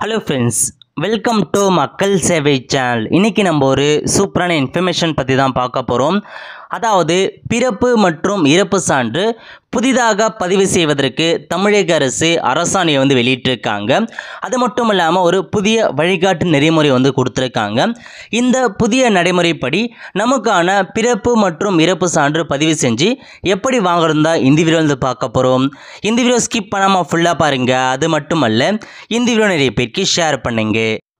hello friends welcome to மக்கள் சேவை channel இன்றைக்கி நம்ம ஒரு சூப்பரான இன்ஃபர்மேஷன் பற்றி தான் பார்க்க போகிறோம் அதாவது பிறப்பு மற்றும் இறப்பு சான்று புதிதாக பதிவு செய்வதற்கு தமிழக அரசு அரசாணையை வந்து வெளியிட்டிருக்காங்க அது மட்டும் இல்லாமல் ஒரு புதிய வழிகாட்டு நெறிமுறை வந்து கொடுத்துருக்காங்க இந்த புதிய நடைமுறைப்படி நமக்கான பிறப்பு மற்றும் இறப்பு சான்று பதிவு செஞ்சு எப்படி வாங்குறதா இந்த வீடியோ வந்து பார்க்க போகிறோம் இந்த வீடியோ ஸ்கிப் பண்ணாமல் ஃபுல்லாக பாருங்கள் அது மட்டுமல்ல இந்த வீடியோ நிறைய பேருக்கு ஷேர் பண்ணுங்க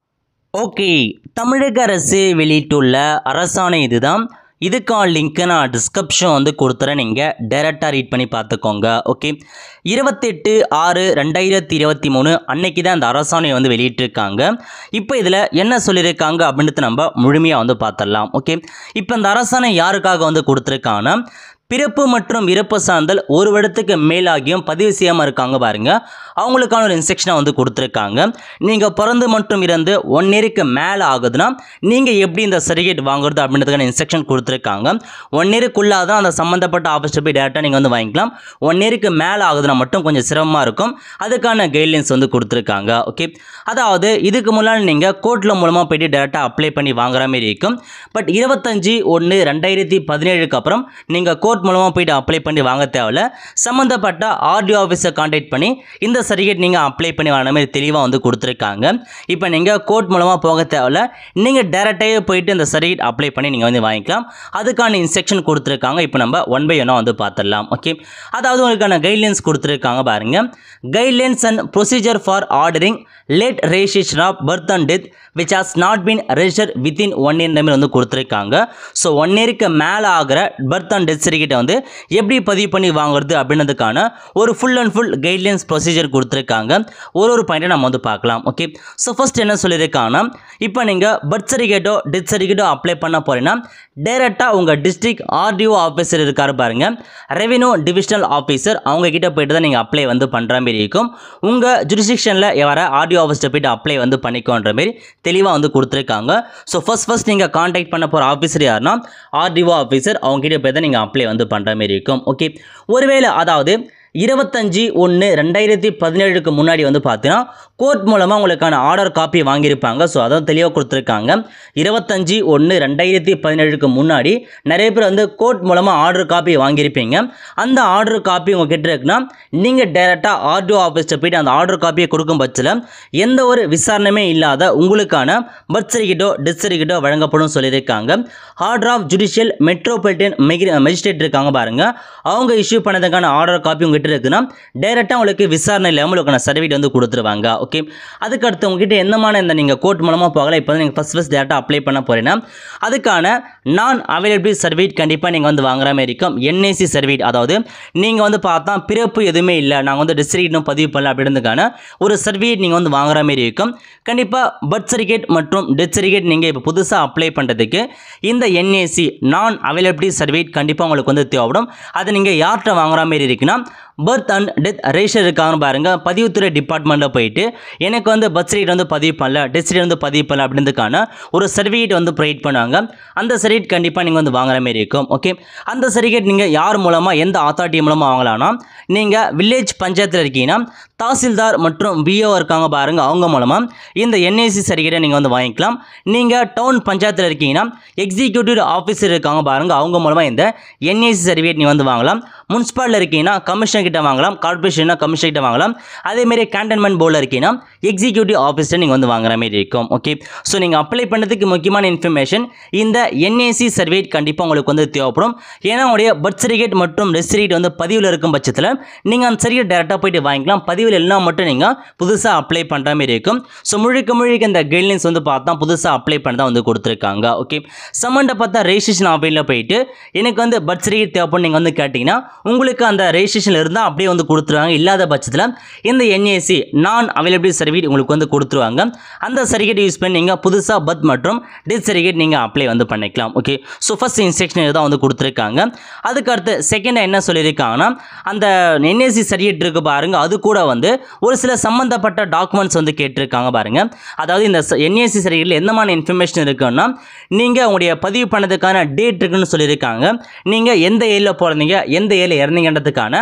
ஓகே தமிழக அரசு வெளியிட்டுள்ள அரசாணை இதுதான் இதுக்கான லிங்க்கை நான் டிஸ்கிரிப்ஷன் வந்து கொடுத்துறேன் நீங்கள் டைரெக்டாக ரீட் பண்ணி பார்த்துக்கோங்க ஓகே இருபத்தெட்டு ஆறு ரெண்டாயிரத்தி இருபத்தி மூணு அன்னைக்கு தான் இந்த அரசாணையை வந்து வெளியிட்டிருக்காங்க இப்போ இதில் என்ன சொல்லியிருக்காங்க அப்படின்றது நம்ம முழுமையாக வந்து பார்த்துடலாம் ஓகே இப்போ இந்த அரசாணை யாருக்காக வந்து கொடுத்துருக்காங்கன்னா பிறப்பு மற்றும் இறப்பு சார்ந்தல் ஒரு வருடத்துக்கு மேலாகியும் பதிவு செய்யாமல் இருக்காங்க பாருங்க அவங்களுக்கான ஒரு இன்ஸ்ட்ரக்ஷனை வந்து கொடுத்துருக்காங்க நீங்கள் பிறந்து மற்றும் இறந்து ஒன் இயருக்கு மேலே ஆகுதுன்னா நீங்கள் எப்படி இந்த சர்டிஃபிகேட் வாங்குறது அப்படின்றதுக்கான இன்ஸ்ட்ரக்ஷன் கொடுத்துருக்காங்க ஒன் இயருக்குள்ளாக தான் அந்த சம்மந்தப்பட்ட ஆஃபீஸில் போய் டேரெக்டாக நீங்கள் வந்து வாங்கிக்கலாம் ஒன் இயருக்கு மேலே ஆகுதுன்னா மட்டும் கொஞ்சம் சிரமமாக இருக்கும் அதுக்கான கைட்லைன்ஸ் வந்து கொடுத்துருக்காங்க ஓகே அதாவது இதுக்கு முன்னால் நீங்கள் கோர்ட்டில் மூலமாக போயிட்டு டேரெக்டாக அப்ளை பண்ணி வாங்குற மாதிரி இருக்கும் பட் இருபத்தஞ்சி ஒன்று ரெண்டாயிரத்தி பதினேழுக்கு அப்புறம் நீங்கள் கோர்ட் மூலமாக போயிட்டு அப்ளை பண்ணி வாங்க தேவையில்ல சம்மந்தப்பட்ட ஆர்டிஓ ஆஃபீஸை காண்டாக்ட் பண்ணி இந்த சர்டிஃபிகேட் நீங்கள் அப்ளை பண்ணி வாங்கின மாதிரி தெளிவாக வந்து கொடுத்துருக்காங்க இப்போ நீங்கள் கோர்ட் மூலமாக போக தேவையில்ல நீங்கள் டேரெக்டாகவே போயிட்டு இந்த சர்டிஃபிகேட் அப்ளை பண்ணி நீங்கள் வந்து வாங்கிக்கலாம் அதுக்கான இன்ஸ்ட்ரக்ஷன் கொடுத்துருக்காங்க இப்போ நம்ம ஒன் பை ஒன்னாக வந்து பார்த்துடலாம் ஓகே அதாவது உங்களுக்கான கைட்லைன்ஸ் கொடுத்துருக்காங்க பாருங்க guidelines and procedure for ordering late registration of birth and death which has not been register within one year மாதிரி வந்து கொடுத்துருக்காங்க ஸோ ஒன் இயருக்கு மேலே ஆகிற பர்த் அண்ட் டெத் சர்டிஃபிகேட்டை வந்து எப்படி பதிவு பண்ணி வாங்குறது அப்படின்றதுக்கான ஒரு full and full guidelines procedure கொடுத்துருக்காங்க ஒரு ஒரு பாயிண்ட்டை நம்ம வந்து பார்க்கலாம் ஓகே ஸோ ஃபஸ்ட் என்ன சொல்லியிருக்காங்கன்னா இப்போ நீங்கள் பர்த் சர்டிஃபிகேட்டோ டெத் சர்டிஃபிகேட்டோ அப்ளை பண்ண போகிறீங்கன்னா டேரெக்டாக உங்கள் டிஸ்ட்ரிக்ட் ஆர்டிஓ ஆஃபீஸர் இருக்கார் பாருங்க ரெவென்யூ டிவிஷனல் ஆஃபீஸர் அவங்க கிட்ட போயிட்டு தான் நீங்கள் அப்ளை வந்து பண்ணுற மாதிரி இருக்கும் உங்கள் ஜுரிஸ்டிக்ஷனில் வர ஆர்டிஓ ஆஃபீஸில் போயிட்டு அப்ளை வந்து பண்ணிக்கோன்ற மாதிரி தெளிவாக வந்து கொடுத்துருக்காங்க ஸோ ஃபஸ்ட் ஃபஸ்ட் நீங்கள் காண்டாக்ட் பண்ண போகிற ஆஃபீஸர் யாருன்னா ஆர்டிஓ ஆஃபீஸர் அவங்க கிட்ட போய் தான் நீங்கள் அப்ளை வந்து பண்ணுற மாதிரி இருக்கும் ஓகே ஒருவேளை அதாவது இருபத்தஞ்சி ஒன்று ரெண்டாயிரத்தி பதினேழுக்கு முன்னாடி வந்து பார்த்தீங்கன்னா கோர்ட் மூலமாக உங்களுக்கான ஆர்டர் காப்பி வாங்கியிருப்பாங்க ஸோ அதான் தெளிவாக கொடுத்துருக்காங்க இருபத்தஞ்சி ஒன்று ரெண்டாயிரத்தி பதினேழுக்கு முன்னாடி நிறைய பேர் வந்து கோர்ட் மூலமாக ஆர்டர் காப்பி வாங்கியிருப்பீங்க அந்த ஆர்டர் காப்பி உங்கள் கிட்ட இருக்குன்னா நீங்கள் டேரெக்டாக ஆர்டிஓ ஆஃபீஸில் போயிட்டு அந்த ஆர்டர் காப்பியை கொடுக்கும் பட்சத்தில் எந்த ஒரு விசாரணையுமே இல்லாத உங்களுக்கான பர்த் சர்டிஃபிகேட்டோ டெத் சர்டிஃபிகேட்டோ வழங்கப்படும் சொல்லியிருக்காங்க order of judicial metropolitan magistrate இருக்காங்க பாருங்கள் அவங்க இஷ்யூ பண்ணதுக்கான ஆர்டர் காப்பி உங்ககிட்ட இருக்குன்னா டேரெக்டாக உங்களுக்கு விசாரணை இல்லாமல் உங்களுக்கான சர்டிஃபிகேட் வந்து கொடுத்துருவாங்க ஓகே அதுக்கடுத்து உங்ககிட்ட எந்தமான இந்த நீங்கள் கோர்ட் மூலமாக போகலாம் இப்போ நீங்கள் ஃபஸ்ட் ஃபஸ்ட் டேரெக்டாக அப்ளை பண்ண போகிறீங்கன்னா அதுக்கான நான் அவைலபிலிட்டி சர்டிஃபிகேட் கண்டிப்பாக நீங்கள் வந்து வாங்குற மாதிரி இருக்கும் என்ஏசி சர்டிஃபிகேட் அதாவது நீங்கள் வந்து பார்த்தா பிறப்பு எதுவுமே இல்லை நாங்கள் வந்து டிஸ்ட்ரிக்ட்டும் பதிவு பண்ணல அப்படின்றதுக்கான ஒரு சர்டிஃபிகேட் நீங்கள் வந்து வாங்குற மாதிரி இருக்கும் கண்டிப்பாக பர்த் சர்டிஃபிகேட் மற்றும் டெத் சர்டிஃபிகேட் நீங்கள் இப்போ புதுசாக அப்ளை பண்ணுறதுக்கு இந்த என்ஏசி நான் அவைலபிலிட்டி சர்டிஃபிகேட் கண்டிப்பாக உங்களுக்கு வந்து தேவைப்படும் அதை நீங்கள் யார்கிட்ட வாங்குற மாதிரி இருக்குன்னா பர்த் அண்ட் டெத் ரெஜிஸ்டர் இருக்காங்க பாருங்க பதிவுத்துறை டிபார்ட்மெண்ட்டில் போயிட்டு எனக்கு வந்து பர்த் சர்டிஃபிகேட் வந்து பதிவு பண்ணல டெத் சர்டிஃபிகேட் வந்து பதிவு பண்ணல அப்படின்றதுக்கான ஒரு சர்டிஃபிகேட் வந்து ப்ரொவைட் பண்ணுவாங்க அந்த சர்டிஃபிகேட் கண்டிப்பாக நீங்கள் வந்து வாங்குற மாதிரி இருக்கும் ஓகே அந்த சர்டிஃபிகேட் நீங்கள் யார் மூலமாக எந்த அத்தாரிட்டி மூலமாக வாங்கலாம்னா நீங்கள் வில்லேஜ் பஞ்சாயத்தில் இருக்கீங்கன்னா தாசில்தார் மற்றும் பிஓ இருக்காங்க பாருங்க அவங்க மூலமாக இந்த என்ஐசி சர்டிஃபிகேட்டை நீங்கள் வந்து வாங்கிக்கலாம் நீங்கள் டவுன் பஞ்சாயத்தில் இருக்கீங்கன்னா எக்ஸிக்யூட்டிவ் ஆஃபீஸர் இருக்காங்க பாருங்க அவங்க மூலமாக இந்த என்ஐசி சர்டிஃபிகேட் நீங்கள் வந்து வாங்கலாம் முனிசிபாலில் இருக்கீங்கன்னா கமிஷனர் கிட்ட வாங்கலாம் கார்பரேஷன்னா கமிஷனர் கிட்ட வாங்கலாம் அதேமாரி கேண்டன்மெண்ட் போர்டில் இருக்கீங்கன்னா எக்ஸிக்யூட்டிவ் ஆஃபீஸர் நீங்கள் வந்து வாங்குற மாதிரி இருக்கும் ஓகே ஸோ நீங்கள் அப்ளை பண்ணுறதுக்கு முக்கியமான இன்ஃபர்மேஷன் இந்த என்ஏசி சர்டிஃபிகேட் கண்டிப்பாக உங்களுக்கு வந்து தேவைப்படும் ஏன்னா உங்களுடைய பர்த் சர்டிஃபிகேட் மற்றும் டெத் சர்டிஃபிகேட் வந்து பதிவில் இருக்கும் பட்சத்தில் நீங்கள் அந்த சர்டிஃபிகேட் டேரெக்டாக போயிட்டு வாங்கிக்கலாம் பதிவில் எல்லாம் மட்டும் நீங்கள் புதுசாக அப்ளை பண்ணுற மாதிரி இருக்கும் ஸோ முழுக்க முழுக்க இந்த கைட்லைன்ஸ் வந்து பார்த்தா புதுசாக அப்ளை பண்ண தான் வந்து கொடுத்துருக்காங்க ஓகே சம்மந்தப்பட்ட ரெஜிஸ்ட்ரேஷன் ஆஃபீஸில் போயிட்டு எனக்கு வந்து பர்த் சர்டிஃபிகேட் தேவைப்படும் நீங்கள் வந்து கேட்டிங்கன்னா உங்களுக்கு அந்த ரெஜிஸ்ட்ரேஷன் இருந்தால் அப்படியே வந்து கொடுத்துருவாங்க இல்லாத பட்சத்தில் இந்த என்ஏசி நான் அவைலபிலிட்டி சர்டிஃபிகேட் உங்களுக்கு வந்து கொடுத்துருவாங்க அந்த சர்டிஃபிகேட் யூஸ் பண்ணி நீங்கள் புதுசாக பர்த் மற்றும் டெத் சர்டிஃபிகேட் நீங்கள் அப்ளை வந்து பண்ணிக்கலாம் ஓகே ஸோ ஃபஸ்ட் இன்ஸ்ட்ரக்ஷன் தான் வந்து கொடுத்துருக்காங்க அதுக்கு அடுத்து செகண்டாக என்ன சொல்லியிருக்காங்கன்னா அந்த என்ஏசி சர்டிஃபிகேட் இருக்கு பாருங்க அது கூட வந்து ஒரு சில சம்மந்தப்பட்ட டாக்குமெண்ட்ஸ் வந்து கேட்டிருக்காங்க பாருங்க அதாவது இந்த என்ஏசி சர்டிஃபிகேட்டில் எந்த மாதிரி இன்ஃபர்மேஷன் இருக்குன்னா நீங்கள் உங்களுடைய பதிவு பண்ணதுக்கான டேட் இருக்குன்னு சொல்லியிருக்காங்க நீங்கள் எந்த ஏரியில் பிறந்தீங்க எந்த ஏரியில் இறந்தீங்கன்றதுக்கான அந்த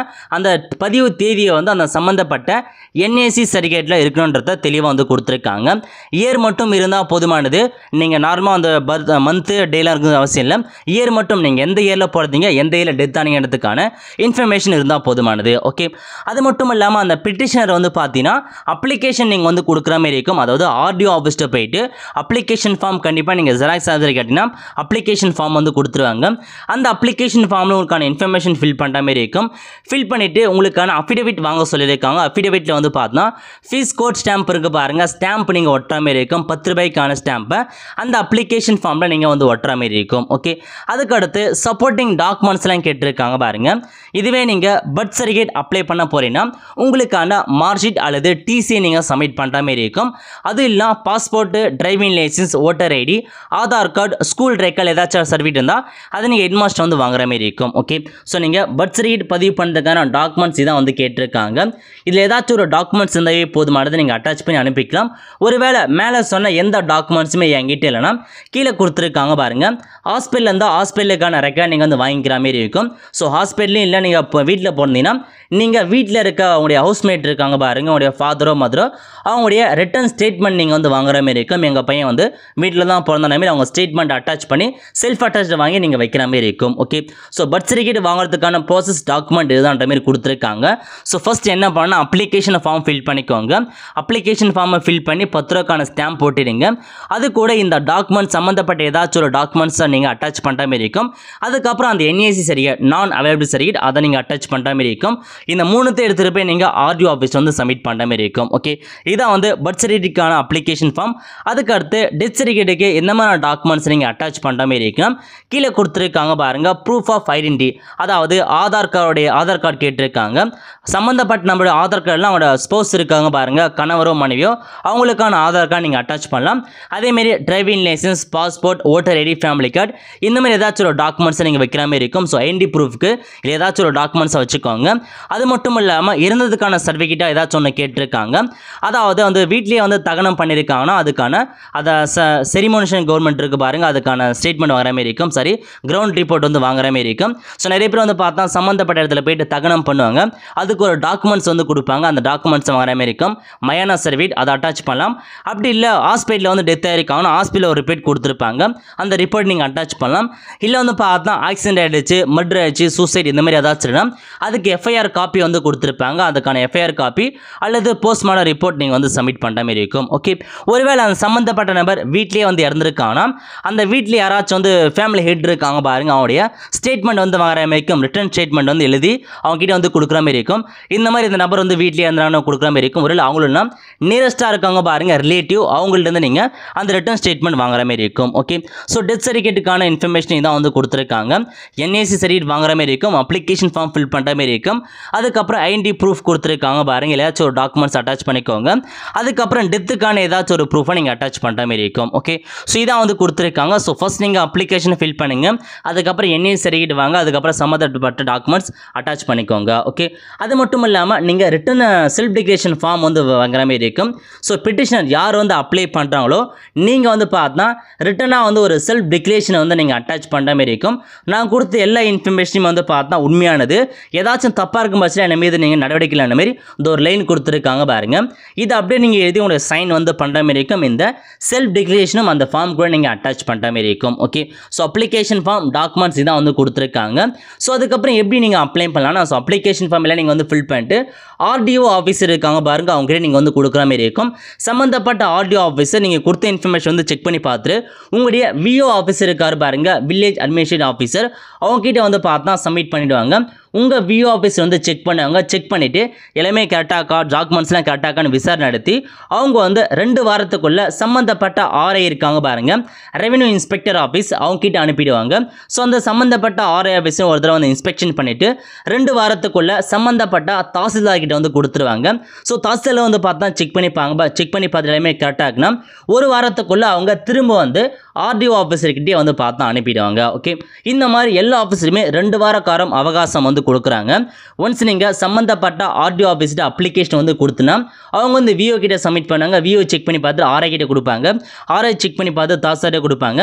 அந்த பதிவு தேதியை வந்து அந்த சம்மந்தப்பட்ட என்ஏசி சர்டிஃபிகேட்டில் இருக்கணுன்றத தெளிவாக வந்து கொடுத்துருக்காங்க இயர் மட்டும் இருந்தால் போதுமானது நீங்கள் நார்மலாக அந்த பர்த் மந்த்து டேலாம் இருக்கிறது அவசியம் இல்லை இயர் மட்டும் நீங்கள் எந்த இயரில் போகிறீங்க எந்த இயரில் டெத் ஆனீங்கன்றதுக்கான இன்ஃபர்மேஷன் இருந்தால் போதுமானது ஓகே அது மட்டும் இல்லாமல் அந்த பிட்டிஷனர் வந்து பார்த்தீங்கன்னா அப்ளிகேஷன் நீங்கள் வந்து கொடுக்குற மாதிரி இருக்கும் அதாவது ஆர்டிஓ ஆஃபீஸ்ட்டு போயிட்டு அப்ளிகேஷன் ஃபார்ம் கண்டிப்பாக நீங்கள் ஜெராக்ஸ் ஆதர் கேட்டிங்கன்னா அப்ளிகேஷன் ஃபார்ம் வந்து கொடுத்துருவாங்க அந்த அப்ளிகேஷன் ஃபார்மில் உங்களுக்கான இன்ஃபர்மேஷன் ஃபில் பண்ணுற மாதிரி இருக்கும் ஃபில் பண்ணிவிட்டு உங்களுக்கான அஃபிடவிட் வாங்க சொல்லியிருக்காங்க அஃபிடவிட்டில் வந்து பார்த்தா ஃபீஸ் கோட் ஸ்டாம்ப் இருக்குது பாருங்கள் ஸ்டாம்ப் நீங்கள் ஒட்டுற மாதிரி இருக்கும் பத்து ரூபாய்க்கான ஸ்டாம்பை அந்த அப்ளிகேஷன் ஃபார்மில் நீங்கள் வந்து ஒட்டுற மாதிரி இருக்கும் ஓகே அதுக்கடுத்து சப்போர்ட்டிங் டாக்குமெண்ட்ஸ்லாம் கேட்டிருக்காங்க பாருங்கள் இதுவே நீங்கள் பர்த் சர்டிஃபிகேட் அப்ளை பண்ண போகிறீங்கன்னா உங்களுக்கான மார்க் ஷீட் அல்லது டிசி நீங்கள் சப்மிட் பண்ணுற மாதிரி இருக்கும் அது இல்லாமல் passport driving licence voter ID Aadhaar card school ரெக்கல் ஏதாச்சும் சர்டிஃபிகேட் இருந்தால் அதை நீங்கள் ஹெட்மாஸ்டர் வந்து வாங்குற மாதிரி இருக்கும் ஓகே ஸோ நீங்கள் பர்த் சர்டிஃபிகேட் பதிவு பண்ணுறதுக்கான டாக்குமெண்ட்ஸ் இதான் வந்து கேட்டிருக்காங்க இதில் ஏதாச்சும் ஒரு டாக்குமெண்ட்ஸ் இருந்தாவே போதுமானது நீங்கள் அட்டாச் பண்ணி அனுப்பிக்கலாம் ஒருவேளை மேலே சொன்ன எந்த டாக்குமெண்ட்ஸுமே என்கிட்ட இல்லைனா கீழே கொடுத்துருக்காங்க பாருங்கள் ஹாஸ்பிட்டல் இருந்தால் ஹாஸ்பிட்டலுக்கான ரெக்கார்ட் நீங்கள் வந்து வாங்கிக்கிற மாதிரி இருக்கும் ஸோ ஹாஸ்பிட்டலையும் இல்லை நீங்கள் இப்போ வீட்டில் போனீங்கன்னா நீங்கள் வீட்டில் இருக்க அவங்களுடைய ஹவுஸ்மேட் இருக்காங்க பாருங்க உங்களுடைய ஃபாதரோ மதரோ அவங்களுடைய ரிட்டர்ன் ஸ்டேட்மெண்ட் நீங்கள் வந்து வாங்குற மாதிரி இருக்கும் எங்கள் பையன் வந்து வீட்டில் தான் பிறந்த மாதிரி அவங்க ஸ்டேட்மெண்ட் அட்டாச் பண்ணி செல்ஃப் அட்டாச் வாங்கி நீங்கள் வைக்கிற மாதிரி இருக்கும் ஓகே ஸோ பர்த் சர்டிஃபிகேட் வாங்குறதுக்கான ப்ராசஸ் டாக்குமெண்ட் இதுதான்ற மாதிரி கொடுத்துருக்காங்க ஸோ ஃபஸ்ட் என்ன பண்ணால் அப்ளிகேஷன் ஃபார்ம் ஃபில் பண்ணிக்கோங்க அப்ளிகேஷன் ஃபார்மை ஃபில் பண்ணி பத்து ரூபாய்க்கான ஸ்டாம்ப் போட்டுடுங்க அது கூட இந்த டாக்குமெண்ட் சம்மந்தப்பட்ட ஏதாச்சும் ஒரு டாக்குமெண்ட்ஸை நீங்கள் அட்டாச் பண்ணுற மாதிரி இருக்கும் அதுக்கப்புறம் அந்த NAC certificate non available certificate அதை நீங்கள் அட்டாச் பண்ணுற மாதிரி இருக்கும் இந்த மூணுத்தை எடுத்துகிட்டு போய் நீங்கள் ஆர்டிஓ ஆஃபீஸ் வந்து சப்மிட் பண்ணுற மாதிரி இருக்கும் ஓகே இதான் வந்து பர்த் சர்டிஃபிகேட்டுக்கான அப்ளிகேஷன் ஃபார்ம் அதுக்கு அடுத்து டெத் சர்டிஃபிகேட்டுக்கு எந்த மாதிரி டாக்குமெண்ட்ஸ் நீங்கள் அட்டாச் பண்ணுற மாதிரி இருக்கும் கீழே கொடுத்துருக்காங்க பாருங்கள் ப்ரூஃப் ஆஃப் ஐடென்டி அதாவது ஆதார் கார்டுடைய ஆதார் கார்டு கேட்டிருக்காங்க சம்மந்தப்பட்ட நம்மளுடைய ஆதார் கார்டில் அவங்களோட ஸ்போஸ் இருக்காங்க பாருங்கள் கணவரோ மனைவியோ அவங்களுக்கான ஆதார் கார்டு நீங்கள் அட்டாச் பண்ணலாம் அதேமாரி driving licence passport voter ID family card இந்த மாதிரி ஏதாச்சும் ஒரு டாக்குமெண்ட்ஸை நீங்கள் வைக்கிற மாதிரி இருக்கும் ஸோ ஐடி ப்ரூஃப்க்கு இல்லை ஏதாச்சும் ஒரு டாக்குமெண்ட்ஸை வச்சுக்கோங்க அது மட்டும் இல்லாமல் இருந்ததுக்கான சர்டிஃபிகேட்டாக ஏதாச்சும் ஒன்று கேட்டிருக்காங்க அதாவது வந்து வீட்லேயே வந்து தகனம் பண்ணியிருக்காங்கன்னா அதுக்கான அதை ச செரிமோனிஷன் கவர்மெண்ட் இருக்குது பாருங்கள் அதுக்கான ஸ்டேட்மெண்ட் வாங்குற மாதிரி இருக்கும் சரி கிரவுண்ட் ரிப்போர்ட் வந்து வாங்குற மாதிரி இருக்கும் ஸோ நிறைய பேர் வந்து பார்த்தா சம்மந்தப்பட்ட இடத்துல போயிட்டு தகனம் பண்ணுவாங்க அதுக்கு ஒரு டாக்குமெண்ட்ஸ் வந்து கொடுப்பாங்க அந்த டாக்குமெண்ட்ஸ் வாங்குற மாதிரி இருக்கும் மயான சர்டிஃபிகேட் அதை அட்டாச் பண்ணலாம் அப்படி இல்லை ஹாஸ்பிட்டலில் வந்து டெத் ஆயிருக்காங்கன்னா ஹாஸ்பிட்டலில் ஒரு ரிப்போர்ட் கொடுத்துருப்பாங்க அந்த ரிப்போர்ட் நீங்கள் அட்டாச் பண்ணலாம் இல்லை வந்து பார்த்தா ஆக்சிடென்ட் ஆகிடுச்சு மர்டர் ஆயிடுச்சு சூசைட் இந்த மாதிரி ஏதாச்சும்னா அதுக்கு எஃப்ஐஆர் காப்பி வந்து கொடுத்துருப்பாங்க அதுக்கான எஃப்ஐஆர் காப்பி அல்லது போஸ்ட்மார்டம் ரிப்போர்ட் நீங்கள் வந்து சப்மிட் பண்ணுற மாதிரி இருக்கும் ஓகே ஒருவேளை அந்த சம்மந்தப்பட்ட நபர் வீட்லேயே வந்து இறந்துருக்காங்கன்னா அந்த வீட்டில் யாராச்சும் வந்து ஃபேமிலி ஹெட் இருக்காங்க பாருங்க அவங்களுடைய ஸ்டேட்மெண்ட் வந்து வாங்குற மாதிரி இருக்கும் ரிட்டர்ன் ஸ்டேட்மெண்ட் வந்து எழுதி அவங்க கிட்ட வந்து கொடுக்குற மாதிரி இருக்கும் இந்த மாதிரி இந்த நபர் வந்து வீட்லேயே இருந்தாலும் கொடுக்குற மாதிரி இருக்கும் ஒருவேளை அவங்களும் நியரஸ்ட்டாக இருக்காங்க பாருங்க ரிலேட்டிவ் அவங்கள்ட்ட இருந்து நீங்கள் அந்த ரிட்டர்ன் ஸ்டேட்மெண்ட் வாங்குற மாதிரி இருக்கும் ஓகே ஸோ டெத் சர்டிஃபிகேட்டுக்கான இன்ஃபர்மேஷன் இதான் வந்து கொடுத்துருக்காங்க என்ஏசி சர்டிஃபிகேட் வாங்குற மாதிரி இருக்கும் அப்ளிகேஷன் ஃபார்ம் ஃபில் பண்ணுற மாதிரி இருக்கும் அதுக்கப்புறம் ஐடி ப்ரூஃப் கொடுத்துருக்காங்க பாருங்க ஏதாச்சும் ஒரு டாக்குமெண்ட்ஸ் அட்டாச் பண்ணிக்கோங்க அதுக்கப்புறம் டெத்துக்கான ஏதாச்சும் ஒரு ப்ரூஃபை நீங்கள் அட்டாச் பண்ணுற மாதிரி இருக்கும் ஓகே ஸோ இதான் வந்து கொடுத்துருக்காங்க ஸோ ஃபர்ஸ்ட் நீங்கள் அப்ளிகேஷன் ஃபில் பண்ணுங்க அதுக்கப்புறம் என்ஏசி சர்டிஃபிகேட் வாங்க அதுக்கப்புறம் சம்மந்தப்பட்ட டாக்குமெண்ட்ஸ் அட்டாச் பண்ணிக்கோங்க ஓகே அது மட்டும் இல்லாமல் நீங்கள் ரிட்டன் செல்ஃப் டிக்ரேஷன் ஃபார்ம் வந்து வாங்குற மாதிரி இருக்கும் ஸோ பிட்டிஷனர் யார் வந்து அப்ளை பண்ணுறாங்களோ நீங்கள் வந்து பார்த்தா ரிட்டனாக வந்து ஒரு செல்ஃப் டிக்ளரேஷனை வந்து நீங்கள் அட்டாச் பண்ணுற மாதிரி இருக்கும் நான் கொடுத்த எல்லா இன்ஃபர்மேஷனும் வந்து பார்த்தா உண்மையானது ஏதாச்சும் தப்பாக இருக்கும் பட்சத்தில் என்ன மீது நீங்கள் நடவடிக்கை இல்லைன மாதிரி இந்த ஒரு லைன் கொடுத்துருக்காங்க பாருங்க இது அப்படியே நீங்கள் எழுதி உங்களுடைய சைன் வந்து பண்ணுற மாதிரி இருக்கும் இந்த செல்ஃப் டிக்ளரேஷனும் அந்த ஃபார்ம் கூட நீங்கள் அட்டாச் பண்ணுற மாதிரி இருக்கும் okay so application form documents இதான் வந்து கொடுத்துருக்காங்க ஸோ அதுக்கப்புறம் எப்படி நீங்கள் அப்ளை பண்ணலாம் ஸோ அப்ளிகேஷன் ஃபார்ம் எல்லாம் நீங்கள் வந்து ஃபில் பண்ணிட்டு ஆர்டிஓ ஆஃபீஸர் இருக்காங்க பாருங்க அவங்க கிட்ட நீங்கள் வந்து கொடுக்குற மாதிரி இருக்கும் சம்மந்தப்பட்ட ஆர்டிஓ ஆஃபீஸர் நீங்கள் கொடுத்த இன்ஃபர்மேஷன் வந்து செக் பண்ணி பார்த்துட்டு உங்களுடைய விஓ ஆஃபீஸர் இருக்கார் பாருங்க வில்லேஜ் அட்மினிஸ்ட்ரேட்டிவ் ஆஃபீஸர் அவங்க கிட்ட வந்து பார்த்தா சப்மிட் பண்ணிடுவாங்க உங்கள் விஓ ஆஃபீஸ் வந்து செக் பண்ணுவாங்க செக் பண்ணிவிட்டு எல்லாமே கரெக்டாக்கா டாக்குமெண்ட்ஸ்லாம் கரெக்டாக்கான்னு விசாரணை நடத்தி அவங்க வந்து ரெண்டு வாரத்துக்குள்ளே சம்மந்தப்பட்ட ஆர்ஐ இருக்காங்க பாருங்க ரெவென்யூ இன்ஸ்பெக்டர் ஆஃபீஸ் அவங்க கிட்ட அனுப்பிடுவாங்க ஸோ அந்த சம்மந்தப்பட்ட ஆர்ஐ ஆஃபீஸும் ஒரு தடவை வந்து இன்ஸ்பெக்ஷன் பண்ணிவிட்டு ரெண்டு வாரத்துக்குள்ளே சம்மந்தப்பட்ட தாசில்தார் கிட்ட வந்து கொடுத்துருவாங்க ஸோ தாசில்தார் வந்து பார்த்தா செக் பண்ணிப்பாங்க செக் பண்ணி பார்த்து எல்லாமே கரெக்டாக இருக்குன்னா ஒரு வாரத்துக்குள்ளே அவங்க திரும்ப வந்து ஆர்டிஓ ஆஃபீஸர்கிட்டே வந்து பார்த்தா அனுப்பிடுவாங்க ஓகே இந்த மாதிரி எல்லா ஆஃபீஸருமே ரெண்டு வார காலம் அவகாசம் வந்து கொடுக்குறாங்க ஒன்ஸ் நீங்கள் சம்மந்தப்பட்ட ஆர்டிஓ ஆஃபீஸ்கிட்ட அப்ளிகேஷன் வந்து கொடுத்துனா அவங்க வந்து விஓ கிட்ட சப்மிட் பண்ணாங்க விஓ செக் பண்ணி பார்த்து ஆர்ஐ கிட்ட கொடுப்பாங்க ஆர்ஐ செக் பண்ணி பார்த்து தாசார்கிட்ட கொடுப்பாங்க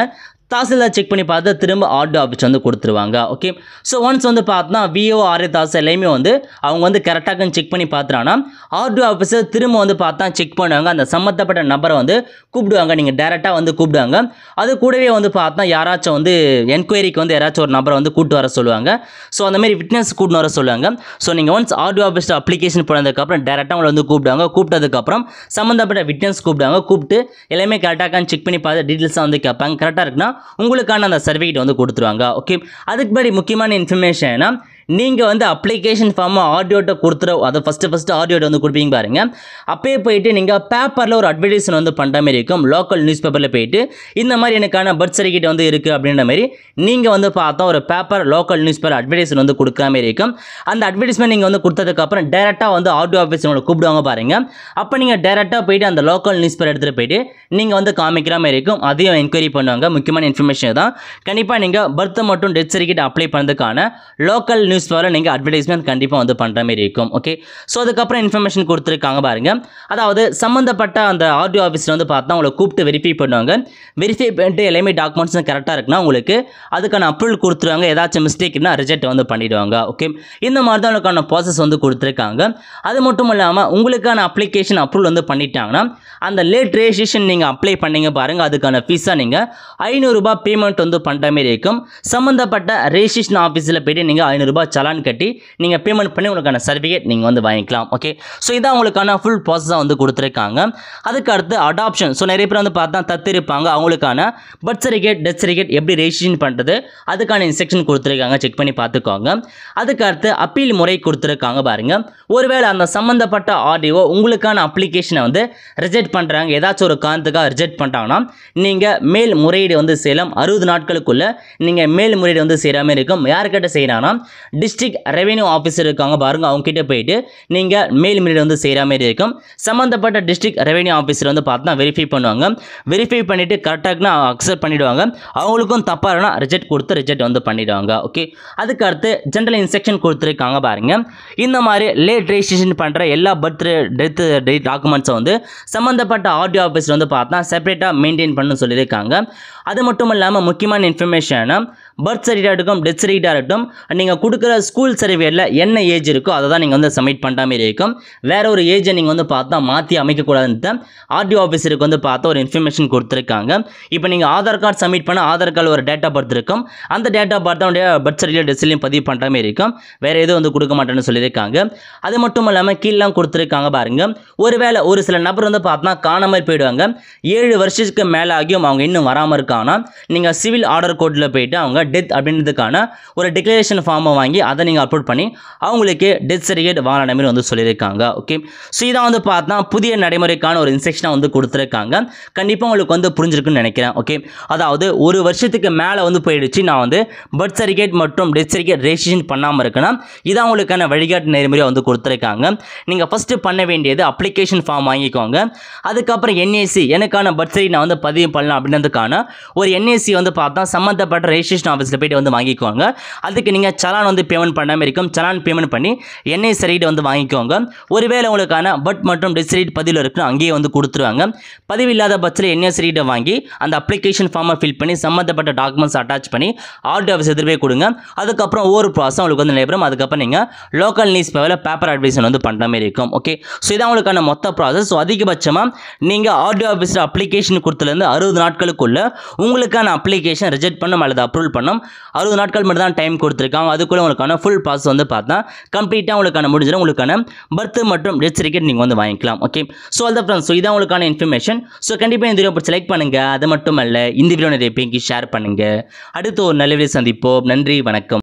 தாசில்தார் செக் பண்ணி பார்த்து திரும்ப ஆர்டிஓ ஆஃபீஸ் வந்து கொடுத்துருவாங்க ஓகே ஸோ ஒன்ஸ் வந்து பார்த்தா விஓ ஆர்ஏ தாஸ் எல்லாமே வந்து அவங்க வந்து கரெக்டாக செக் பண்ணி பார்த்துறாங்கன்னா ஆர்டிஓ ஆஃபீஸர் திரும்ப வந்து பார்த்தா செக் பண்ணுவாங்க அந்த சம்மந்தப்பட்ட நபரை வந்து கூப்பிடுவாங்க நீங்கள் டேரெக்டாக வந்து கூப்பிடுவாங்க அது கூடவே வந்து பார்த்தா யாராச்சும் வந்து என்கொயரிக்கு வந்து யாராச்சும் ஒரு நபரை வந்து கூப்பிட்டு வர சொல்லுவாங்க ஸோ அந்த மாதிரி விட்னஸ் கூப்பிட்டு வர சொல்லுவாங்க ஸோ நீங்கள் ஒன்ஸ் ஆர்டிஓ ஆஃபீஸில் அப்ளிகேஷன் போனதுக்கப்புறம் டேரெக்டாக உங்களை வந்து கூப்பிடுவாங்க கூப்பிட்டதுக்கப்புறம் சம்மந்தப்பட்ட விட்னஸ் கூப்பிடுவாங்க கூப்பிட்டு எல்லாமே கரெக்டாக செக் பண்ணி பார்த்து டீட்டெயில்ஸாக வந்து கேட்பாங்க கரெக்டாக இருக்குன்னா உங்களுக்கான அந்த சர்டிஃபிகேட் வந்து கொடுத்துருவாங்க ஓகே அதுக்கு முன்னாடி முக்கியமான இன்ஃபர்மேஷன் நீங்கள் வந்து அப்ளிகேஷன் ஃபார்மை ஆடியோட்ட கொடுத்துற அதை ஃபஸ்ட்டு ஃபஸ்ட்டு ஆடியோட்ட வந்து கொடுப்பீங்க பாருங்க அப்பயே போயிட்டு நீங்கள் பேப்பரில் ஒரு அட்வர்டைஸ்மெண்ட் வந்து பண்ணுற மாதிரி இருக்கும் லோக்கல் நியூஸ் பேப்பரில் போயிட்டு இந்த மாதிரி எனக்கான பர்த் சர்டிஃபிகேட் வந்து இருக்குது அப்படின்ற மாதிரி நீங்கள் வந்து பார்த்தா ஒரு paper local newspaper advertisement வந்து கொடுக்குற மாதிரி இருக்கும் அந்த அட்வர்டைஸ்மெண்ட் நீங்கள் வந்து கொடுத்ததுக்கப்புறம் டேரெக்டாக வந்து ஆடியோ ஆஃபீஸ் உங்களை கூப்பிடுவாங்க பாருங்க அப்போ நீங்கள் டேரெக்டாக போயிட்டு அந்த லோக்கல் நியூஸ் பேப்பர் எடுத்துகிட்டு போயிட்டு நீங்கள் வந்து காமிக்கிற மாதிரி இருக்கும் அதையும் என்கொயரி பண்ணுவாங்க முக்கியமான இன்ஃபர்மேஷன் தான் கண்டிப்பாக நீங்கள் பர்த் மற்றும் டெத் சர்டிஃபிகேட் அப்ளை பண்ணுறதுக்கான லோக்கல் நியூஸ் பேப்பரில் நீங்கள் அட்வர்டைஸ்மெண்ட் கண்டிப்பாக வந்து பண்ணுற மாதிரி இருக்கும் ஓகே ஸோ அதுக்கப்புறம் இன்ஃபர்மேஷன் கொடுத்துருக்காங்க பாருங்க அதாவது சம்மந்தப்பட்ட அந்த ஆர்டிஓ ஆஃபீஸில் வந்து பார்த்தா உங்களை கூப்பிட்டு வெரிஃபை பண்ணுவாங்க வெரிஃபை பண்ணிட்டு எல்லாமே டாக்குமெண்ட்ஸும் கரெக்டாக இருக்குன்னா உங்களுக்கு அதுக்கான அப்ரூவல் கொடுத்துருவாங்க ஏதாச்சும் மிஸ்டேக்னா ரிஜெக்ட் வந்து பண்ணிடுவாங்க ஓகே இந்த மாதிரி தான் உங்களுக்கான ப்ராசஸ் வந்து கொடுத்துருக்காங்க அது மட்டும் இல்லாமல் உங்களுக்கான அப்ளிகேஷன் அப்ரூவல் வந்து பண்ணிட்டாங்கன்னா அந்த லேட் ரெஜிஸ்ட்ரேஷன் நீங்கள் அப்ளை பண்ணீங்க பாருங்கள் அதுக்கான ஃபீஸாக நீங்கள் ஐநூறுரூபா பேமெண்ட் வந்து பண்ணுற மாதிரி இருக்கும் சம்மந்தப்பட்ட ரெஜிஸ்ட்ரேஷன் ஆஃபீஸில் போயிட்டு நீங்கள் ஐநூறுரூபா சலான் கட்டி நீங்கள் பேமெண்ட் பண்ணி உங்களுக்கான சர்டிஃபிகேட் நீங்கள் வந்து வாங்கிக்கலாம் ஓகே ஸோ இதான் உங்களுக்கான ஃபுல் ப்ராசஸாக வந்து கொடுத்துருக்காங்க அதுக்கு அடுத்து அடாப்ஷன் ஸோ நிறைய பேர் வந்து பார்த்தா தத்திருப்பாங்க அவங்களுக்கான பர்த் சர்டிஃபிகேட் டெத் சர்டிஃபிகேட் எப்படி ரெஜிஸ்ட்ரேஷன் பண்ணுறது அதுக்கான இன்ஸ்ட்ரக்ஷன் கொடுத்துருக்காங்க செக் பண்ணி பார்த்துக்கோங்க அதுக்கு அடுத்து அப்பீல் முறை கொடுத்துருக்காங்க பாருங்க ஒருவேளை அந்த சம்மந்தப்பட்ட ஆடியோ உங்களுக்கான அப்ளிகேஷனை வந்து ரிஜெக்ட் பண்ணுறாங்க ஏதாச்சும் ஒரு காரணத்துக்காக ரிஜெக்ட் பண்ணிட்டாங்கன்னா நீங்கள் மேல் முறையீடு வந்து செய்யலாம் அறுபது நாட்களுக்குள்ள நீங்கள் மேல் முறையீடு வந்து செய்கிற மாதிரி இருக்கும் யார்கிட்ட செய்யறாங்கன்னா டிஸ்ட்ரிக்ட் ரெவென்யூ ஆஃபீஸர் இருக்காங்க பாருங்க அவங்க கிட்ட போயிட்டு நீங்கள் மேல் முறையீடு வந்து செய்கிற மாதிரி இருக்கும் சம்மந்தப்பட்ட டிஸ்ட்ரிக்ட் ரெவென்யூ ஆஃபீஸர் வந்து பார்த்தா வெரிஃபை பண்ணுவாங்க வெரிஃபை பண்ணிவிட்டு கரெக்டாக அக்செப்ட் பண்ணிடுவாங்க அவங்களுக்கும் தப்பாக இல்லைனா ரிஜெக்ட் கொடுத்து ரிஜெக்ட் வந்து பண்ணிடுவாங்க ஓகே அதுக்கு அடுத்து ஜென்ரல் இன்ஸ்ட்ரக்ஷன் கொடுத்துருக்காங்க பாருங்க இந்த மாதிரி லேட் ரெஜிஸ்ட்ரேஷன் பண்ணுற எல்லா பர்த் டெத் டேட் டாக்குமெண்ட்ஸை வந்து சம்மந்தப்பட்ட ஆர்டிஓ ஆஃபீஸில் வந்து பார்த்தா செப்பரேட்டாக மெயின்டைன் பண்ண சொல்லியிருக்காங்க அது மட்டும் இல்லாமல் முக்கியமான இன்ஃபர்மேஷனை பர்த் சர்டிஃபிகேட் இருக்கட்டும் டெத் சர்டிஃபிகேட் இருக்கட்டும் நீங்கள் கொடுக்குற ஸ்கூல் சர்டிஃபிகேட்டில் என்ன ஏஜ் இருக்கோ அதை தான் நீங்கள் வந்து சப்மிட் பண்ணுற மாதிரி இருக்கும் வேற ஒரு ஏஜை நீங்கள் வந்து பார்த்தா மாற்றி அமைக்கக்கூடாதுன்னு ஆர்டிஓ ஆஃபீஸருக்கு வந்து பார்த்தா ஒரு இன்ஃபர்மேஷன் கொடுத்துருக்காங்க இப்போ நீங்கள் ஆதார் கார்டு சப்மிட் பண்ண ஆதார் கார்டு ஒரு டேட் ஆஃப் பர்த் இருக்கும் அந்த டேட் ஆஃப் பர்த் உடைய பர்த் சர்டிஃபிகேட் டெஸ்ட்லையும் பதிவு பண்ணுற மாதிரி இருக்கும் வேற எதுவும் வந்து கொடுக்க மாட்டேன்னு சொல்லியிருக்காங்க அது மட்டும் இல்லாமல் கீழெலாம் கொடுத்துருக்காங்க பாருங்க ஒருவேளை ஒரு சில நபர் வந்து பார்த்தா காணாமல் போயிடுவாங்க ஏழு வருஷத்துக்கு மேலே ஆகியும் அவங்க இன்னும் வராமல் இருக்காங்கன்னா நீங்கள் சிவில் ஆர்டர் கோர்ட்டில் போயிட்டு அவங்க டெத் அப்படின்றதுக்கான ஒரு டிக்ளரேஷன் ஃபார்மை வாங்கி அதை நீங்கள் அப்லோட் பண்ணி அவங்களுக்கு டெத் சர்டிஃபிகேட் வாங்கின மாதிரி வந்து சொல்லியிருக்காங்க ஓகே ஸோ இதான் வந்து பார்த்தா புதிய நடைமுறைக்கான ஒரு இன்ஸ்ட்ரக்ஷனை வந்து கொடுத்துருக்காங்க கண்டிப்பாக உங்களுக்கு வந்து புரிஞ்சிருக்குன்னு நினைக்கிறேன் ஓகே அதாவது ஒரு வருஷத்துக்கு மேலே வந்து போயிடுச்சு நான் வந்து பர்த் சர்டிஃபிகேட் மற்றும் டெத் சர்டிஃபிகேட் ரெஜிஸ்ட்ரேஷன் பண்ணாமல் இருக்கேன்னா இதான் உங்களுக்கான வழிகாட்டு நெறிமுறையாக வந்து கொடுத்துருக்காங்க நீங்கள் ஃபஸ்ட்டு பண்ண வேண்டியது அப்ளிகேஷன் ஃபார்ம் வாங்கிக்கோங்க அதுக்கப்புறம் என்ஏசி எனக்கான பர்த் சர்டிஃபிகேட் நான் வந்து பதிவு பண்ணலாம் அப்படின்றதுக்கான ஒரு என்ஏசி வந்து பார்த்தா சம்மந்தப்பட்ட ரெஜிஸ்ட்ரேஷன் ஆஃபீஸில் போயிட்டு வந்து வாங்கிக்கோங்க அதுக்கு நீங்கள் சலான் வந்து பேமெண்ட் பண்ணாமல் இருக்கும் சலான் பேமெண்ட் பண்ணி என்ஐ சர்டிஃபிகேட் வந்து வாங்கிக்கோங்க ஒருவேளை உங்களுக்கான பட் மற்றும் டெத் சர்டிஃபிகேட் பதிவில் இருக்குன்னு அங்கேயே வந்து கொடுத்துருவாங்க பதிவு இல்லாத பட்சத்தில் என்ஐ சர்டிஃபிகேட்டை வாங்கி அந்த அப்ளிகேஷன் ஃபார்மை ஃபில் பண்ணி சம்மந்தப்பட்ட டாக்குமெண்ட்ஸ் அட்டாச் பண்ணி ஆர்டி ஆஃபீஸ் எடுத்துகிட்டு போய் கொடுங்க அதுக்கப்புறம் ஒவ்வொரு ப்ராசஸ் உங்களுக்கு வந்து நடைபெறும் அதுக்கப்புறம் நீங்கள் லோக்கல் நியூஸ் பேப்பரில் பேப்பர் அட்வைசன் வந்து பண்ணுற மாதிரி இருக்கும் ஓகே ஸோ இதான் உங்களுக்கான மொத்த ப்ராசஸ் ஸோ அதிகபட்சமாக நீங்கள் ஆர்டி ஆஃபீஸில் அப்ளிகேஷன் கொடுத்துலேருந்து அறுபது நாட்களுக்குள்ள உங்களுக்கான அப்ளிகேஷன் ரிஜெக்ட் பண்ணும் அல்லது அப்ரூவல் பண்ணும் அறுபது நாட்கள் மட்டும் தான் டைம் கொடுத்துருக்காங்க அதுக்குள்ளே உங்களுக்கான ஃபுல் ப்ராசஸ் வந்து பார்த்தா கம்ப்ளீட்டாக உங்களுக்கான முடிஞ்சிடும் உங்களுக்கான பர்த் மற்றும் டெத் சர்டிஃபிகேட் நீங்கள் வந்து வாங்கிக்கலாம் ஓகே ஸோ அதான் ஃப்ரெண்ட்ஸ் ஸோ இதான் உங்களுக்கான இன்ஃபர்மேஷன் ஸோ கண்டிப்பாக இந்த வீடியோ செலக்ட் பண்ணுங்கள் அது மட்டும் அல்ல இந்த வீடியோ நிறைய பேருக்கு ஷேர் பண்ணுங்கள் அடுத்து ஒரு நல்ல வீடியோ சந்திப்போம் நன்றி வணக்கம்